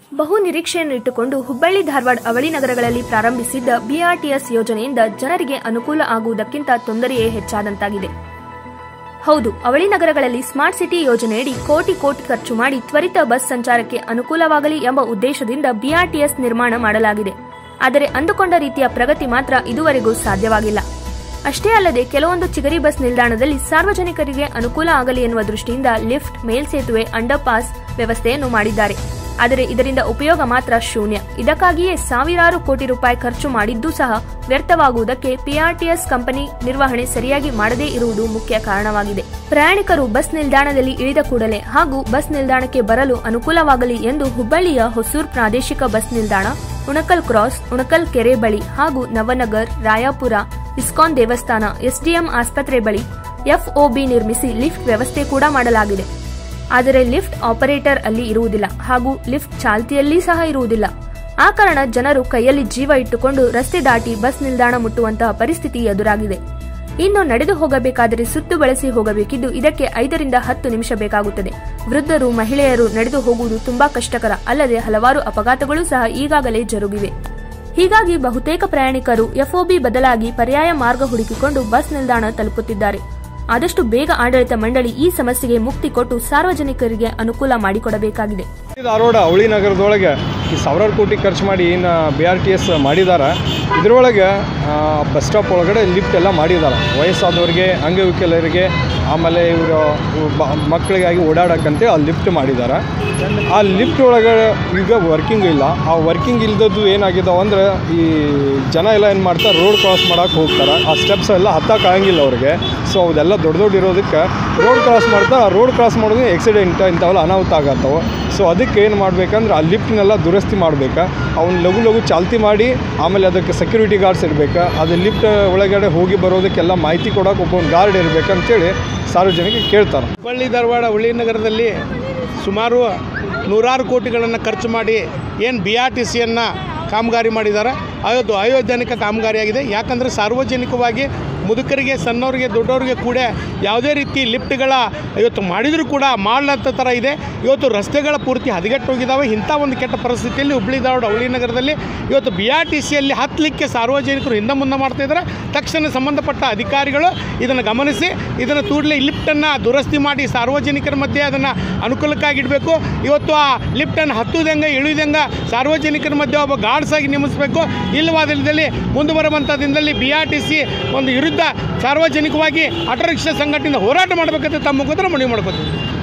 ಬಹು ನಿರೀಕ್ಷೆಯನ್ನಿಟ್ಟುಕೊಂಡು ಹುಬ್ಬಳ್ಳಿ ಧಾರವಾಡ ಅವಳಿ ನಗರಗಳಲ್ಲಿ ಪ್ರಾರಂಭಿಸಿದ್ದ ಬಿಆರ್ಟಿಎಸ್ ಯೋಜನೆಯಿಂದ ಜನರಿಗೆ ಅನುಕೂಲ ಆಗುವುದಕ್ಕಿಂತ ತೊಂದರೆಯೇ ಹೆಚ್ಚಾದಂತಾಗಿದೆ ಹೌದು ಅವಳಿ ನಗರಗಳಲ್ಲಿ ಸ್ಮಾರ್ಟ್ ಸಿಟಿ ಯೋಜನೆಯಡಿ ಕೋಟಿ ಕೋಟಿ ಖರ್ಚು ಮಾಡಿ ತ್ವರಿತ ಬಸ್ ಸಂಚಾರಕ್ಕೆ ಅನುಕೂಲವಾಗಲಿ ಎಂಬ ಉದ್ದೇಶದಿಂದ ಬಿಆರ್ಟಿಎಸ್ ನಿರ್ಮಾಣ ಮಾಡಲಾಗಿದೆ ಆದರೆ ಅಂದುಕೊಂಡ ರೀತಿಯ ಪ್ರಗತಿ ಮಾತ್ರ ಇದುವರೆಗೂ ಸಾಧ್ಯವಾಗಿಲ್ಲ ಅಷ್ಟೇ ಅಲ್ಲದೆ ಕೆಲವೊಂದು ಚಿಗರಿ ಬಸ್ ನಿಲ್ದಾಣದಲ್ಲಿ ಸಾರ್ವಜನಿಕರಿಗೆ ಅನುಕೂಲ ಆಗಲಿ ಎನ್ನುವ ದೃಷ್ಟಿಯಿಂದ ಲಿಫ್ಟ್ ಮೇಲ್ಸೇತುವೆ ಅಂಡರ್ ಪಾಸ್ ವ್ಯವಸ್ಥೆಯನ್ನು ಮಾಡಿದ್ದಾರೆ ಆದರೆ ಇದರಿಂದ ಉಪಯೋಗ ಮಾತ್ರ ಶೂನ್ಯ ಇದಕ್ಕಾಗಿಯೇ ಸಾವಿರಾರು ಕೋಟಿ ರೂಪಾಯಿ ಖರ್ಚು ಮಾಡಿದ್ದೂ ಸಹ ವ್ಯರ್ಥವಾಗುವುದಕ್ಕೆ ಪಿಆರ್ಟಿಎಸ್ ಕಂಪನಿ ನಿರ್ವಹಣೆ ಸರಿಯಾಗಿ ಮಾಡದೇ ಇರುವುದು ಮುಖ್ಯ ಕಾರಣವಾಗಿದೆ ಪ್ರಯಾಣಿಕರು ಬಸ್ ನಿಲ್ದಾಣದಲ್ಲಿ ಇಳಿದ ಕೂಡಲೇ ಹಾಗೂ ಬಸ್ ನಿಲ್ದಾಣಕ್ಕೆ ಬರಲು ಅನುಕೂಲವಾಗಲಿ ಎಂದು ಹುಬ್ಬಳ್ಳಿಯ ಹೊಸೂರ್ ಪ್ರಾದೇಶಿಕ ಬಸ್ ನಿಲ್ದಾಣ ಉಣಕಲ್ ಕ್ರಾಸ್ ಉಣಕಲ್ ಕೆರೆ ಬಳಿ ಹಾಗೂ ನವನಗರ್ ರಾಯಾಪುರ ಇಸ್ಕಾನ್ ದೇವಸ್ಥಾನ ಎಸ್ಡಿಎಂ ಆಸ್ಪತ್ರೆ ಬಳಿ ಎಫ್ಒಬಿ ನಿರ್ಮಿಸಿ ಲಿಫ್ಟ್ ವ್ಯವಸ್ಥೆ ಕೂಡ ಮಾಡಲಾಗಿದೆ ಆದರೆ ಲಿಫ್ಟ್ ಆಪರೇಟರ್ ಅಲ್ಲಿ ಇರುವುದಿಲ್ಲ ಹಾಗೂ ಲಿಫ್ಟ್ ಚಾಲ್ತಿಯಲ್ಲಿ ಸಹ ಇರುವುದಿಲ್ಲ ಆ ಕಾರಣ ಜನರು ಕೈಯಲ್ಲಿ ಜೀವ ಇಟ್ಟುಕೊಂಡು ರಸ್ತೆ ದಾಟಿ ಬಸ್ ನಿಲ್ದಾಣ ಮುಟ್ಟುವಂತಹ ಪರಿಸ್ಥಿತಿ ಎದುರಾಗಿದೆ ಇನ್ನು ನಡೆದು ಹೋಗಬೇಕಾದರೆ ಸುತ್ತು ಬಳಸಿ ಹೋಗಬೇಕಿದ್ದು ಇದಕ್ಕೆ ಐದರಿಂದ ಹತ್ತು ನಿಮಿಷ ಬೇಕಾಗುತ್ತದೆ ವೃದ್ಧರು ಮಹಿಳೆಯರು ನಡೆದು ಹೋಗುವುದು ತುಂಬಾ ಕಷ್ಟಕರ ಅಲ್ಲದೆ ಹಲವಾರು ಅಪಘಾತಗಳು ಸಹ ಈಗಾಗಲೇ ಜರುಗಿವೆ ಹೀಗಾಗಿ ಬಹುತೇಕ ಪ್ರಯಾಣಿಕರು ಎಫ್ಒಬಿ ಬದಲಾಗಿ ಪರ್ಯಾಯ ಮಾರ್ಗ ಹುಡುಕಿಕೊಂಡು ಬಸ್ ನಿಲ್ದಾಣ ತಲುಪುತ್ತಿದ್ದಾರೆ ಆದಷ್ಟು ಬೇಗ ಆಡಳಿತ ಮಂಡಳಿ ಈ ಸಮಸ್ಯೆಗೆ ಮುಕ್ತಿ ಕೊಟ್ಟು ಸಾರ್ವಜನಿಕರಿಗೆ ಅನುಕೂಲ ಮಾಡಿಕೊಡಬೇಕಾಗಿದೆ ಧಾರವಾಡ ಅವಳಿ ನಗರದೊಳಗೆ ಈ ಸಾವಿರಾರು ಕೋಟಿ ಖರ್ಚು ಮಾಡಿ ಏನು ಬಿ ಆರ್ ಟಿ ಎಸ್ ಮಾಡಿದ್ದಾರೆ ಇದರೊಳಗೆ ಬಸ್ ಸ್ಟಾಪ್ ಒಳಗಡೆ ಲಿಫ್ಟ್ ಎಲ್ಲ ಮಾಡಿದ್ದಾರೆ ವಯಸ್ಸಾದವ್ರಿಗೆ ಅಂಗವಿಕಲರಿಗೆ ಆಮೇಲೆ ಇವರು ಮಕ್ಕಳಿಗಾಗಿ ಓಡಾಡೋಕ್ಕಂತೆ ಆ ಲಿಫ್ಟ್ ಮಾಡಿದ್ದಾರೆ ಆ ಲಿಫ್ಟ್ ಒಳಗಡೆ ಈಗ ವರ್ಕಿಂಗ್ ಇಲ್ಲ ಆ ವರ್ಕಿಂಗ್ ಇಲ್ದದ್ದು ಏನಾಗಿದಾವೆ ಅಂದ್ರೆ ಈ ಜನ ಎಲ್ಲ ಏನು ಮಾಡ್ತಾರೆ ರೋಡ್ ಕ್ರಾಸ್ ಮಾಡೋಕೆ ಹೋಗ್ತಾರೆ ಆ ಸ್ಟೆಪ್ಸ್ ಎಲ್ಲ ಹತ್ತಕ್ಕಾಗಂಗಿಲ್ಲ ಅವ್ರಿಗೆ ಸೊ ಅದೆಲ್ಲ ದೊಡ್ಡ ದೊಡ್ಡ ಇರೋದಕ್ಕೆ ರೋಡ್ ಕ್ರಾಸ್ ಮಾಡ್ತಾ ಆ ರೋಡ್ ಕ್ರಾಸ್ ಮಾಡೋದು ಆಕ್ಸಿಡೆಂಟ್ ಇಂಥವೆಲ್ಲ ಅನಾಹುತ ಆಗತ್ತವೆ ಸೊ ಅದಕ್ಕೆ ಏನು ಮಾಡ್ಬೇಕಂದ್ರೆ ಆ ಲಿಫ್ಟ್ನೆಲ್ಲ ದುರಸ್ತಿ ಮಾಡ್ಬೇಕು ಅವ್ನು ಲಘು ಲಘು ಚಾಲ್ತಿ ಮಾಡಿ ಆಮೇಲೆ ಅದಕ್ಕೆ ಸೆಕ್ಯೂರಿಟಿ ಗಾರ್ಡ್ಸ್ ಇರಬೇಕು ಅದು ಲಿಫ್ಟ್ ಒಳಗಡೆ ಹೋಗಿ ಬರೋದಕ್ಕೆಲ್ಲ ಮಾಹಿತಿ ಕೊಡೋಕೆ ಒಬ್ಬ ಗಾರ್ಡ್ ಇರಬೇಕಂತೇಳಿ ಸಾರ್ವಜನಿಕರಿಗೆ ಕೇಳ್ತಾರೆ ಹುಬ್ಬಳ್ಳಿ ಧಾರವಾಡ ಹುಳಿ ನಗರದಲ್ಲಿ ಸುಮಾರು ನೂರಾರು ಕೋಟಿಗಳನ್ನು ಖರ್ಚು ಮಾಡಿ ಏನು ಬಿ ಆರ್ ಟಿ ಸಿಯನ್ನು ಕಾಮಗಾರಿ ಮಾಡಿದ್ದಾರೆ ಅದು ಅಯೋಧ್ಯನಿಕ ಕಾಮಗಾರಿಯಾಗಿದೆ ಯಾಕಂದರೆ ಸಾರ್ವಜನಿಕವಾಗಿ ಮುದುಕರಿಗೆ ಸಣ್ಣವರಿಗೆ ದೊಡ್ಡವರಿಗೆ ಕೂಡ ಯಾವುದೇ ರೀತಿ ಲಿಫ್ಟ್ಗಳ ಇವತ್ತು ಮಾಡಿದರೂ ಕೂಡ ಮಾಡಲಂತ ಥರ ಇದೆ ಇವತ್ತು ರಸ್ತೆಗಳ ಪೂರ್ತಿ ಹದಗೆಟ್ಟು ಹೋಗಿದ್ದಾವೆ ಇಂಥ ಒಂದು ಕೆಟ್ಟ ಪರಿಸ್ಥಿತಿಯಲ್ಲಿ ಹುಬ್ಬಳ್ಳಿ ಧಾರವಾಡ ಹುಳಿ ನಗರದಲ್ಲಿ ಇವತ್ತು ಬಿ ಆರ್ ಟಿ ಸಿಯಲ್ಲಿ ಹತ್ತಲಿಕ್ಕೆ ಸಾರ್ವಜನಿಕರು ಹಿಂದೆ ಮುಂದೆ ಮಾಡ್ತಾ ಇದ್ದಾರೆ ತಕ್ಷಣ ಸಂಬಂಧಪಟ್ಟ ಅಧಿಕಾರಿಗಳು ಇದನ್ನು ಗಮನಿಸಿ ಇದನ್ನು ಕೂಡಲೇ ಲಿಫ್ಟನ್ನು ದುರಸ್ತಿ ಮಾಡಿ ಸಾರ್ವಜನಿಕರ ಮಧ್ಯೆ ಅದನ್ನು ಅನುಕೂಲಕ್ಕಾಗಿಡಬೇಕು ಇವತ್ತು ಆ ಲಿಫ್ಟನ್ನು ಹತ್ತುದಂಗೆ ಇಳಿದಂಗೆ ಸಾರ್ವಜನಿಕರ ಮಧ್ಯೆ ಒಬ್ಬ ಗಾರ್ಡ್ಸ್ ಆಗಿ ನೇಮಿಸಬೇಕು ಇಲ್ಲವಾದಲ್ಲಿ ಮುಂದೆ ಬರುವಂಥ ದಿನದಲ್ಲಿ ಬಿ ಆರ್ ಟಿ ಸಿ ಒಂದು ವಿರುದ್ಧ ಸಾರ್ವಜನಿಕವಾಗಿ ಆಟೋ ರಿಕ್ಷಾ ಸಂಘಟನೆಯಿಂದ ಹೋರಾಟ ಮಾಡಬೇಕಂತ ತಮ್ಮ ಮುಖಾಂತರ ಮನವಿ ಮಾಡ್ಕೋತೀವಿ